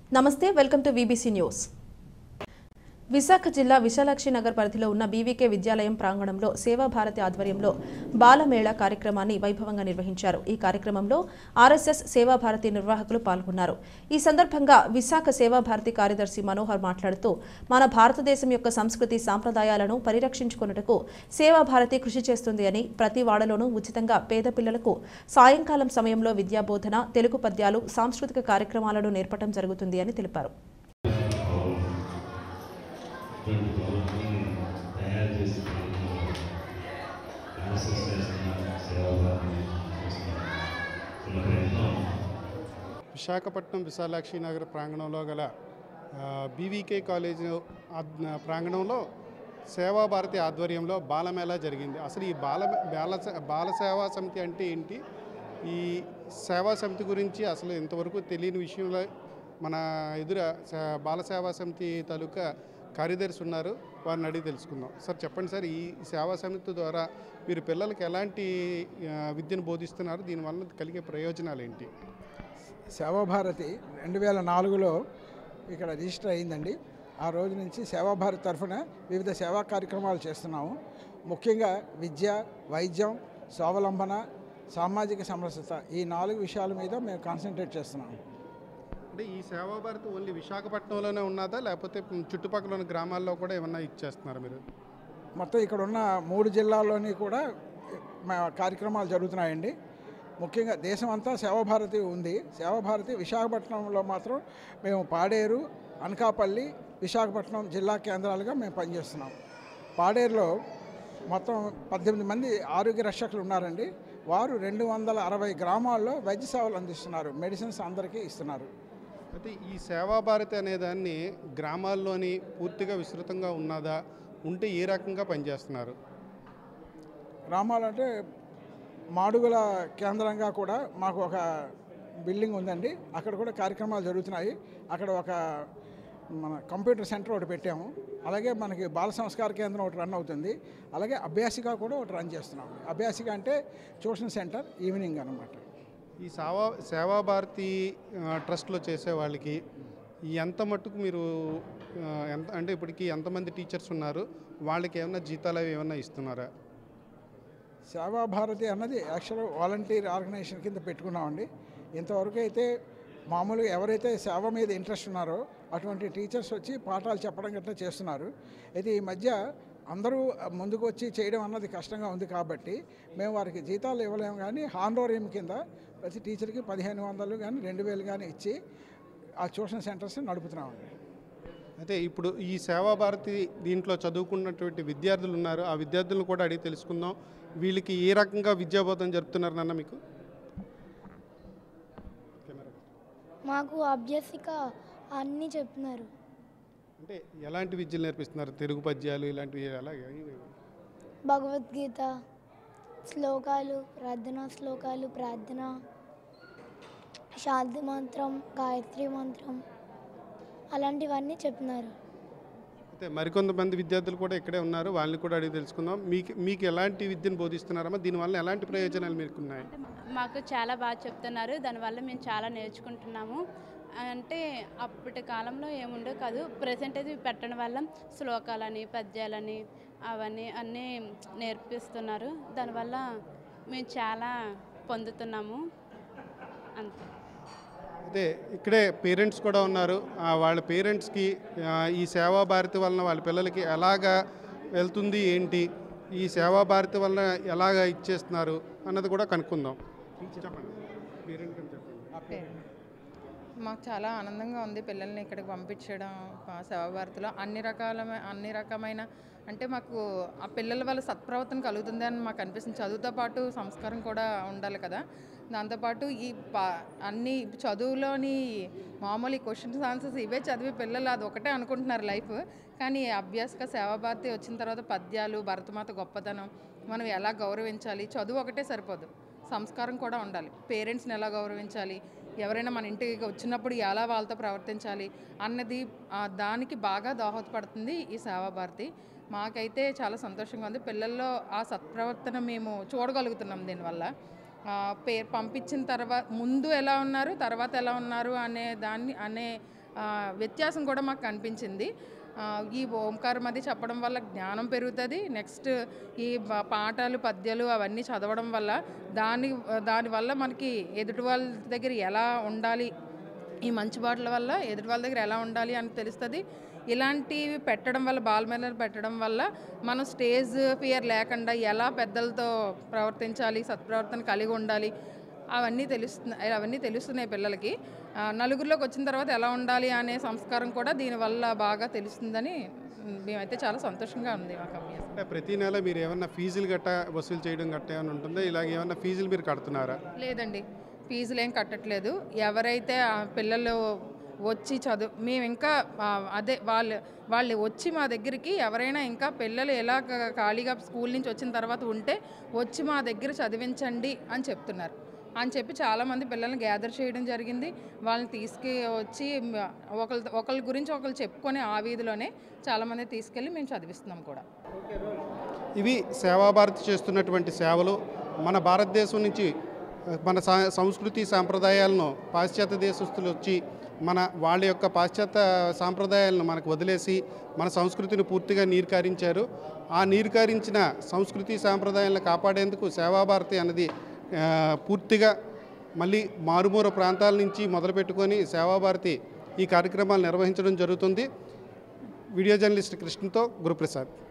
నమస్తే welcome to V B C news Visakha జిల్లా విశాలాక్షి నగర్ పరిధిలో ఉన్న బీవీకే విద్యాలయం ప్రాంగణంలో సేవాభారతి ఆధ్వర్యంలో బాలమేళా కార్యక్రమాన్ని వైభవంగా నిర్వహించారు ఈ కార్యక్రమంలో ఆర్ఎస్ఎస్ సేవాభారతి నిర్వాహకులు పాల్గొన్నారు ఈ సందర్భంగా విశాఖ సేవాభారతి కార్యదర్శి మనోహర్ మాట్లాడుతూ మన భారతదేశం యొక్క సంస్కృతి సాంప్రదాయాలను పరిరక్షించుకున్నటకు సేవాభారతి కృషి చేస్తుంది అని ప్రతి వాడలోనూ ఉచితంగా పేద పిల్లలకు సాయంకాలం సమయంలో విద్యాబోధన తెలుగు పద్యాలు సాంస్కృతిక కార్యక్రమాలను నేర్పడం జరుగుతుంది అని తెలిపారు ఇటువంటి పౌరుల్ని తయారు చేసి ఆర్ఎస్ఎస్ చేస్తున్న సేవాభారతి చేస్తున్న ఇలా ఎన్నో విశాఖపట్నం విశాలాక్షి నగర్ ప్రాంగణంలో గల ఆ, బీవీకే కాలేజ్ ఆద్- ప్రాంగణంలో సేవాభారతి ఆధ్వర్యంలో బాలమేళా జరిగింది అసలు ఈ బాల బాల బాల సేవా సమితి అంటే ఏంటి ఈ సేవా సమితి గురించి అసలు ఇంతవరకు తెలియని విషయంలో మన ఎదుర సే- బాల సేవా సమితి తాలూకా కార్యదర్శి ఉన్నారు వారిని అడిగి తెలుసుకుందాం సార్ చెప్పండి సార్ ఈ సేవా సమితి ద్వారా మీరు పిల్లలకి ఎలాంటి ఆ, విద్యను బోధిస్తున్నారు దీనివల్ల కలిగే ప్రయోజనాలు ఏంటి సేవాభారతి రెండు వేల నాలుగులో ఇక్కడ రిజిస్టర్ అయిందండి ఆ రోజు నుంచి సేవాభారతి తరఫున వివిధ సేవా కార్యక్రమాలు చేస్తున్నాము ముఖ్యంగా విద్య వైద్యం స్వావలంబన సామాజిక సమరసత ఈ నాలుగు విషయాల మీద మేము కాన్సన్ట్రేట్ చేస్తున్నాము అంటే ఈ సేవా భారతి ఓన్లీ విశాఖపట్నంలోనే ఉన్నదా లేకపోతే చుట్టుపక్కల ఉన్న గ్రామాల్లో కూడా ఏమన్నా ఇచ్చేస్తున్నారు మీరు మొత్తం ఇక్కడ ఉన్న మూడు జిల్లాల్లోని కూడా మా కార్యక్రమాలు జరుగుతున్నాయండి ముఖ్యంగా దేశం అంతా సేవాభారతి ఉంది సేవాభారతి విశాఖపట్నంలో మాత్రం మేము పాడేరు అనకాపల్లి విశాఖపట్నం జిల్లా కేంద్రాలుగా మేము పనిచేస్తున్నాం పాడేరులో మొత్తం పద్దెనిమిది మంది ఆరోగ్య రక్షకులు ఉన్నారండి వారు రెండు వందల అరవై గ్రామాల్లో వైద్య సేవలు అందిస్తున్నారు మెడిసిన్స్ అందరికీ ఇస్తున్నారు అయితే ఈ సేవా భారతి అనే దాన్ని గ్రామాల్లోని పూర్తిగా విస్తృతంగా ఉన్నదా ఉంటే ఏ రకంగా పనిచేస్తున్నారు గ్రామాలంటే మాడుగుల కేంద్రంగా కూడా మాకు ఒక బిల్డింగ్ ఉందండి అక్కడ కూడా కార్యక్రమాలు జరుగుతున్నాయి అక్కడ ఒక మన కంప్యూటర్ సెంటర్ ఒకటి పెట్టాము అలాగే మనకి బాల సంస్కార కేంద్రం ఒకటి రన్ అవుతుంది అలాగే అభ్యాసిక కూడా ఒకటి రన్ చేస్తున్నాం అభ్యాసిక అంటే ట్యూషన్ సెంటర్ ఈవినింగ్ అనమాట ఈ సేవా సేవా భారతి ఆ, ట్రస్ట్లో చేసే వాళ్ళకి ఎంత మట్టుకు మీరు ఆ, ఎంత అంటే ఇప్పటికి ఎంతమంది టీచర్స్ ఉన్నారు వాళ్ళకి ఏమైనా జీతాలు అవి ఏమైనా ఇస్తున్నారా సేవాభారతి అన్నది యాక్చువల్ వాలంటీర్ ఆర్గనైజేషన్ కింద పెట్టుకున్నామండి ఇంతవరకు అయితే మామూలుగా ఎవరైతే సేవ మీద ఇంట్రెస్ట్ ఉన్నారో అటువంటి టీచర్స్ వచ్చి పాఠాలు చెప్పడం గట్రా చేస్తున్నారు అయితే ఈ మధ్య అందరూ ముందుకు వచ్చి చేయడం అన్నది కష్టంగా ఉంది కాబట్టి మేము వారికి జీతాలు ఇవ్వలేము కానీ హానోరియం కింద ప్రతి టీచర్కి పదిహేను వందలు కానీ రెండు వేలు కానీ ఇచ్చి ఆ ట్యూషన్ సెంటర్స్ నడుపుతున్నామండి అయితే ఇప్పుడు ఈ సేవా భారతి దీంట్లో చదువుకున్నటువంటి విద్యార్థులు ఉన్నారు ఆ విద్యార్థులను కూడా అడిగి తెలుసుకుందాం వీళ్ళకి ఏ రకంగా విద్యాబోధన జరుపుతున్నారు నాన్న మీకు మాకు అభ్యసిక అన్నీ చెప్తున్నారు అంటే ఎలాంటి విద్యలు నేర్పిస్తున్నారు తెలుగు పద్యాలు ఇలాంటివి అలాగే భగవద్గీత శ్లోకాలు ప్రార్థన శ్లోకాలు ప్రార్థన శాంతి మంత్రం గాయత్రి మంత్రం అలాంటివన్నీ చెప్తున్నారు అయితే మరికొంతమంది విద్యార్థులు కూడా ఇక్కడే ఉన్నారు వాళ్ళని కూడా అడిగి తెలుసుకుందాం మీకు మీకు ఎలాంటి విద్యను బోధిస్తున్నారమ్మా దీనివల్ల ఎలాంటి ప్రయోజనాలు మీకు ఉన్నాయి మాకు చాలా బాగా చెప్తున్నారు దానివల్ల మేము చాలా నేర్చుకుంటున్నాము అంటే అప్పటి కాలంలో ఏముండో కాదు ప్రజెంట్ అయితే ఇవి పెట్టడం వల్ల శ్లోకాలని పద్యాలని అవన్నీ అన్నీ నేర్పిస్తున్నారు దానివల్ల మేము చాలా పొందుతున్నాము అంతే అయితే ఇక్కడే పేరెంట్స్ కూడా ఉన్నారు ఆ, వాళ్ళ పేరెంట్స్కి ఆ, ఈ సేవా భారతి వలన వాళ్ళ పిల్లలకి ఎలాగా వెళ్తుంది ఏంటి ఈ సేవా భారతి వలన ఎలాగా ఇచ్చేస్తున్నారు అన్నది కూడా కనుక్కుందాం చెప్పండి పేరెంట్ అని చెప్పండి మాకు చాలా ఆనందంగా ఉంది పిల్లల్ని ఇక్కడికి పంపించడం ఆ సేవాభారతిలో అన్ని రకాల అన్ని రకమైన అంటే మాకు ఆ పిల్లల వల్ల సత్ప్రవర్తన కలుగుతుంది అని మాకు అనిపిస్తుంది చదువుతో పాటు సంస్కారం కూడా ఉండాలి కదా దాంతోపాటు ఈ పా అన్ని చదువులోని మామూలు క్వశ్చన్స్ ఆన్సర్స్ ఇవే చదివి పిల్లలు అది ఒకటే అనుకుంటున్నారు లైఫ్ కానీ అభ్యాసక సేవాభారతి వచ్చిన తర్వాత పద్యాలు భరతమాత గొప్పతనం మనం ఎలా గౌరవించాలి చదువు ఒకటే సరిపోదు సంస్కారం కూడా ఉండాలి పేరెంట్స్ని ఎలా గౌరవించాలి ఎవరైనా మన ఇంటికి వచ్చినప్పుడు ఎలా వాళ్ళతో ప్రవర్తించాలి అన్నది ఆ, దానికి బాగా దోహదపడుతుంది ఈ సేవాభారతి మాకైతే చాలా సంతోషంగా ఉంది పిల్లల్లో ఆ సత్ప్రవర్తన మేము చూడగలుగుతున్నాం దీనివల్ల ఆ, పేరు పంపించిన తర్వాత ముందు ఎలా ఉన్నారు తర్వాత ఎలా ఉన్నారు అనే దాన్ని అనే ఆ, వ్యత్యాసం కూడా మాకు కనిపించింది ఆ, ఈ ఓంకారం అది చెప్పడం వల్ల జ్ఞానం పెరుగుతుంది నెక్స్ట్ ఈ ప- పాఠాలు పద్యాలు అవన్నీ చదవడం వల్ల దాని దానివల్ల మనకి ఎదుటి వాళ్ళ దగ్గర ఎలా ఉండాలి ఈ మంచి బాటల వల్ల ఎదుటి వాళ్ళ దగ్గర ఎలా ఉండాలి అని తెలుస్తుంది ఇలాంటివి పెట్టడం వల్ల బాల్మెల్లర్ పెట్టడం వల్ల మనం స్టేజ్ ఫియర్ లేకుండా ఎలా పెద్దలతో ప్రవర్తించాలి సత్ప్రవర్తన కలిగి ఉండాలి అవన్నీ తెలుస్తున్నాయి అవన్నీ తెలుస్తున్నాయి పిల్లలకి ఆ, నలుగురిలోకి వచ్చిన తర్వాత ఎలా ఉండాలి అనే సంస్కారం కూడా దీనివల్ల బాగా తెలుస్తుందని మ్, మేమైతే చాలా సంతోషంగా ఉంది మాకు అభ్యాసం అంటే ప్రతి నెల మీరు ఏమన్నా ఫీజులు గట్ట వసూలు చేయడం గట్ట ఏమైనా ఉంటుందా ఇలాగ ఏమన్నా ఫీజులు మీరు కడుతున్నారా లేదండి ఫీజులు ఏం కట్టట్లేదు ఎవరైతే ఆ పిల్లలు వచ్చి చదువు మేము ఇంకా ఆ, అదే వాళ్ళు వాళ్ళు వచ్చి మా దగ్గరికి ఎవరైనా ఇంకా పిల్లలు ఎలా క- ఖాళీగా స్కూల్ నుంచి వచ్చిన తర్వాత ఉంటే వచ్చి మా దగ్గర చదివించండి అని చెప్తున్నారు అని చెప్పి చాలామంది పిల్లల్ని గ్యాదర్ చేయడం జరిగింది వాళ్ళని తీసుకు వచ్చి మ- ఒకళ్ళ ఒకళ్ళ గురించి ఒకళ్ళు చెప్పుకొని ఆ వీధిలోనే చాలామంది తీసుకెళ్ళి మేము చదివిస్తున్నాం కూడా ఇవి సేవాభారతి చేస్తున్నటువంటి సేవలు మన భారతదేశం నుంచి ఆ, మన సా- సంస్కృతి సాంప్రదాయాలను పాశ్చాత్య దేశస్తులు వచ్చి మన వాళ్ళ యొక్క పాశ్చాత్య సాంప్రదాయాలను మనకు వదిలేసి మన సంస్కృతిని పూర్తిగా నీరుకారించారు ఆ నీరుకారించిన సంస్కృతి సాంప్రదాయాలను కాపాడేందుకు సేవాభారతి అన్నది ఆ, పూర్తిగా మళ్ళీ మారుమూల ప్రాంతాల నుంచి మొదలుపెట్టుకొని సేవాభారతి ఈ కార్యక్రమాలు నిర్వహించడం జరుగుతుంది వీడియో జర్నలిస్ట్ కృష్ణతో గురుప్రసాద్